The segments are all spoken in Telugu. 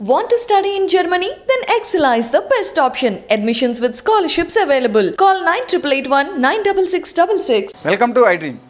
Want to study in Germany? Then Excella is the best option. Admissions with scholarships available. Call 9881 96666. Welcome to I dream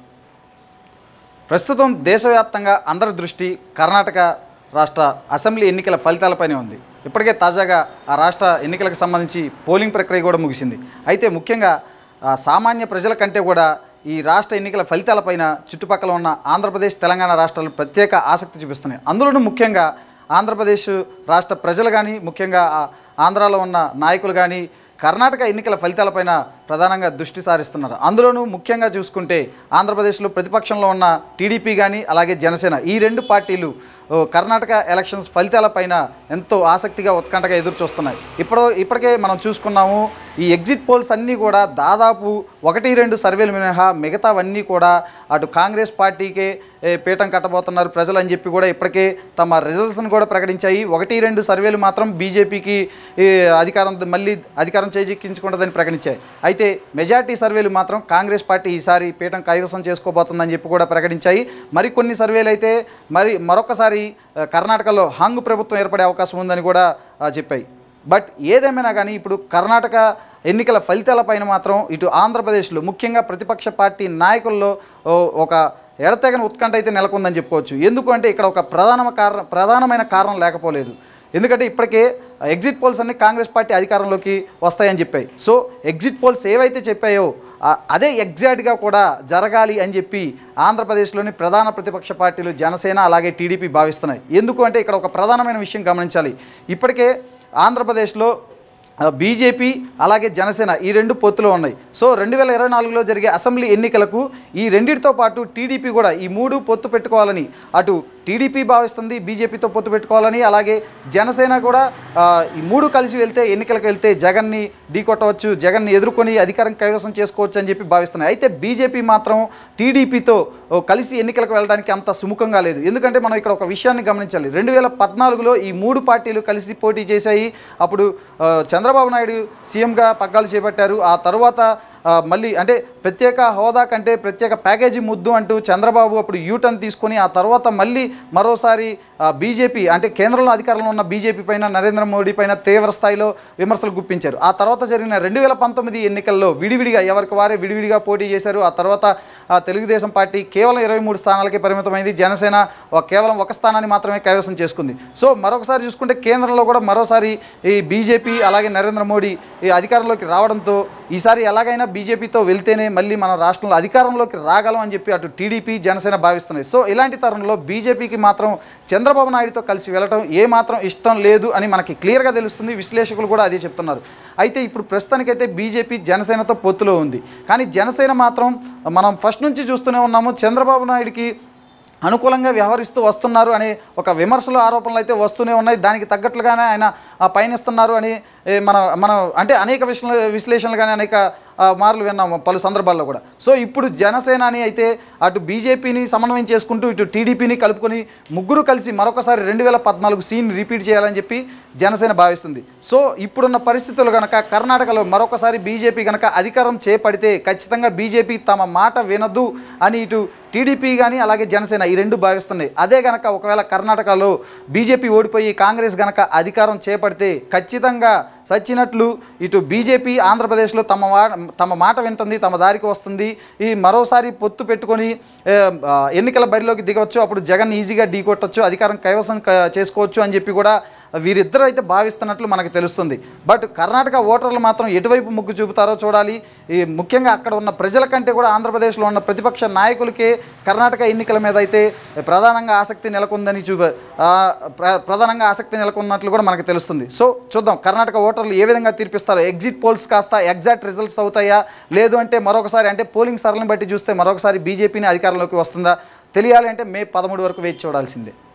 ప్రస్తుతం దేశవ్యాప్తంగా అందరి దృష్టి కర్ణాటక రాష్ట్ర అసెంబ్లీ ఎన్నికల ఫలితాలపైనే ఉంది ఇప్పటికే తాజాగా ఆ రాష్ట్ర ఎన్నికలకు సంబంధించి పోలింగ్ ప్రక్రియ కూడా ముగిసింది అయితే ముఖ్యంగా ఆ, సామాన్య ప్రజల కంటే కూడా ఈ రాష్ట్ర ఎన్నికల ఫలితాలపైన చుట్టుపక్కల ఉన్న ఆంధ్రప్రదేశ్ తెలంగాణ రాష్ట్రాలు ప్రత్యేక ఆసక్తి చూపిస్తున్నాయి అందులోనూ ముఖ్యంగా ఆంధ్రప్రదేశ్ రాష్ట్ర ప్రజలు కానీ ముఖ్యంగా ఆ ఆంధ్రాలో ఉన్న నాయకులు కానీ కర్ణాటక ఎన్నికల ఫలితాలపైన ప్రధానంగా దృష్టి సారిస్తున్నారు అందులోనూ ముఖ్యంగా చూసుకుంటే ఆంధ్రప్రదేశ్లో ప్రతిపక్షంలో ఉన్న టీడీపీ కానీ అలాగే జనసేన ఈ రెండు పార్టీలు ఓ, కర్ణాటక ఎలక్షన్స్ ఫలితాలపైన ఎంతో ఆసక్తిగా ఉత్కంఠగా ఎదురు చూస్తున్నాయి ఇప్పుడు ఇప్పటికే మనం చూసుకున్నాము ఈ ఎగ్జిట్ పోల్స్ అన్నీ కూడా దాదాపు ఒకటి రెండు సర్వేలు మినహా మిగతావన్నీ కూడా అటు కాంగ్రెస్ పార్టీకే ఏ, పీఠం కట్టబోతున్నారు ప్రజలు అని చెప్పి కూడా ఇప్పటికే తమ రిజల్ట్స్ని కూడా ప్రకటించాయి ఒకటి రెండు సర్వేలు మాత్రం బీజేపీకి ఈ, అధికారం మళ్ళీ అధికారం చేజిక్కించుకుంటుందని ప్రకటించాయి అయితే మెజార్టీ సర్వేలు మాత్రం కాంగ్రెస్ పార్టీ ఈసారి పీఠం కైవసం చేసుకోబోతుందని చెప్పి కూడా ప్రకటించాయి మరికొన్ని సర్వేలు అయితే మరి మరొకసారి ఆ, కర్ణాటకలో హాంగ్ ప్రభుత్వం ఏర్పడే అవకాశం ఉందని కూడా ఆ, చెప్పాయి బట్ ఏదేమైనా కానీ ఇప్పుడు కర్ణాటక ఎన్నికల ఫలితాలపైన మాత్రం ఇటు ఆంధ్రప్రదేశ్లో ముఖ్యంగా ప్రతిపక్ష పార్టీ నాయకుల్లో ఓ, ఒక ఎడతెగని ఉత్కంఠ అయితే నెలకొందని చెప్పుకోవచ్చు ఎందుకు అంటే ఇక్కడ ఒక ప్రధాన కారణం ప్రధానమైన కారణం లేకపోలేదు ఎందుకంటే ఇప్పటికే ఎగ్జిట్ పోల్స్ అన్ని కాంగ్రెస్ పార్టీ అధికారంలోకి వస్తాయని చెప్పాయి సో ఎగ్జిట్ పోల్స్ ఏవైతే చెప్పాయో ఆ- అదే ఎగ్జాక్ట్గా కూడా జరగాలి అని చెప్పి ఆంధ్రప్రదేశ్లోని ప్రధాన ప్రతిపక్ష పార్టీలు జనసేన అలాగే టీడీపీ భావిస్తున్నాయి ఎందుకు అంటే ఇక్కడ ఒక ప్రధానమైన విషయం గమనించాలి ఇప్పటికే ఆంధ్రప్రదేశ్లో ఆ, బీజేపీ అలాగే జనసేన ఈ రెండు పొత్తులో ఉన్నాయి సో రెండు వేల ఇరవై నాలుగులో జరిగే అసెంబ్లీ ఎన్నికలకు ఈ రెండింటితో పాటు టీడీపీ కూడా ఈ మూడు పొత్తు పెట్టుకోవాలని అటు టీడీపీ భావిస్తుంది బీజేపీతో పొత్తు పెట్టుకోవాలని అలాగే జనసేన కూడా ఆ, ఈ మూడు కలిసి వెళ్తే ఎన్నికలకు వెళ్తే జగన్ని ఢీకొట్టవచ్చు జగన్ని ఎదుర్కొని అధికారం కైవసం చేసుకోవచ్చు అని చెప్పి భావిస్తున్నాయి అయితే బీజేపీ మాత్రం టీడీపీతో ఓ, కలిసి ఎన్నికలకు వెళ్ళడానికి అంత సుముఖంగా లేదు ఎందుకంటే మనం ఇక్కడ ఒక విషయాన్ని గమనించాలి రెండు వేల పద్నాలుగులో ఈ మూడు పార్టీలు కలిసి పోటీ చేశాయి అప్పుడు ఆ, చంద్రబాబు నాయుడు సీఎంగా పగ్గాలు చేపట్టారు ఆ తర్వాత ఆ, మళ్ళీ అంటే ప్రత్యేక హోదా కంటే ప్రత్యేక ప్యాకేజీ ముద్దు అంటూ చంద్రబాబు అప్పుడు యూటర్న్ తీసుకొని ఆ తర్వాత మళ్ళీ మరోసారి బీజేపీ అంటే కేంద్రంలో అధికారంలో ఉన్న బీజేపీ పైన నరేంద్ర మోడీ పైన తీవ్ర స్థాయిలో విమర్శలు గుప్పించారు ఆ తర్వాత జరిగిన రెండు వేల పంతొమ్మిది ఎన్నికల్లో విడివిడిగా ఎవరికి వారే విడివిడిగా పోటీ చేశారు ఆ తర్వాత ఆ, తెలుగుదేశం పార్టీ కేవలం ఇరవై మూడు స్థానాలకే పరిమితమైంది జనసేన ఒక- కేవలం ఒక స్థానాన్ని మాత్రమే కైవసం చేసుకుంది సో మరొకసారి చూసుకుంటే కేంద్రంలో కూడా మరోసారి ఈ బీజేపీ అలాగే నరేంద్ర మోడీ ఈ అధికారంలోకి రావడంతో ఈసారి ఎలాగైనా బీజేపీతో వెళ్తేనే మళ్ళీ మన రాష్ట్రంలో అధికారంలోకి రాగలం అని చెప్పి అటు టీడీపీ జనసేన భావిస్తున్నాయి సో ఇలాంటి తరుణంలో బీజేపీకి మాత్రం చంద్రబాబు నాయుడుతో కలిసి వెళ్ళడం ఏ మాత్రం ఇష్టం లేదు అని మనకి క్లియర్గా తెలుస్తుంది విశ్లేషకులు కూడా అదే చెప్తున్నారు అయితే ఇప్పుడు ప్రస్తుతానికైతే బీజేపీ జనసేనతో పొత్తులో ఉంది కానీ జనసేన మాత్రం మనం ఫస్ట్ నుంచి చూస్తూనే ఉన్నాము చంద్రబాబు నాయుడికి అనుకూలంగా వ్యవహరిస్తూ వస్తున్నారు అనే ఒక విమర్శలు ఆరోపణలు అయితే వస్తూనే ఉన్నాయి దానికి తగ్గట్లుగానే ఆయన ఆ, పయనిస్తున్నారు అని ఏ, మన మనం అంటే అనేక విశ్ల విశ్లేషణలు కానీ అనేక ఆ, మార్లు విన్నాము పలు సందర్భాల్లో కూడా సో ఇప్పుడు జనసేనాని అయితే అటు బీజేపీని సమన్వయం చేసుకుంటూ ఇటు టీడీపీని కలుపుకొని ముగ్గురు కలిసి మరొకసారి రెండు వేల పద్నాలుగు సీన్ రిపీట్ చేయాలని చెప్పి జనసేన భావిస్తుంది సో ఇప్పుడున్న పరిస్థితులు కనుక కర్ణాటకలో మరొకసారి బీజేపీ కనుక అధికారం చేపడితే ఖచ్చితంగా బీజేపీ తమ మాట వినదు అని ఇటు టీడీపీ కానీ అలాగే జనసేన ఈ రెండు భావిస్తున్నాయి అదే గనక ఒకవేళ కర్ణాటకలో బీజేపీ ఓడిపోయి కాంగ్రెస్ గనక అధికారం చేపడితే ఖచ్చితంగా సచ్చినట్లు ఇటు బీజేపీ ఆంధ్రప్రదేశ్లో తమ వా తమ మాట వింటుంది తమ దారికి వస్తుంది ఈ మరోసారి పొత్తు పెట్టుకొని ఏ, ఆ, ఎన్నికల బరిలోకి దిగవచ్చు అప్పుడు జగన్ ఈజీగా ఢీకొట్టచ్చు అధికారం కైవసం క- చేసుకోవచ్చు అని చెప్పి కూడా వీరిద్దరూ అయితే భావిస్తున్నట్లు మనకు తెలుస్తుంది బట్ కర్ణాటక ఓటర్లు మాత్రం ఎటువైపు మొగ్గు చూపుతారో చూడాలి ఈ ముఖ్యంగా అక్కడ ఉన్న ప్రజల కంటే కూడా ఆంధ్రప్రదేశ్లో ఉన్న ప్రతిపక్ష నాయకులకే కర్ణాటక ఎన్నికల మీద అయితే ప్రధానంగా ఆసక్తి నెలకొందని చూ ఆ, ప్ర- ప్రధానంగా ఆసక్తి నెలకొన్నట్లు కూడా మనకు తెలుస్తుంది సో చూద్దాం కర్ణాటక ఓటర్లు ఏ విధంగా తీర్పిస్తారో ఎగ్జిట్ పోల్స్ కాస్త ఎగ్జాక్ట్ రిజల్ట్స్ అవుతాయా లేదు అంటే మరొకసారి అంటే పోలింగ్ సరళిని బట్టి చూస్తే మరొకసారి బీజేపీని అధికారంలోకి వస్తుందా తెలియాలి అంటే మే పదమూడు వరకు వేచి చూడాల్సిందే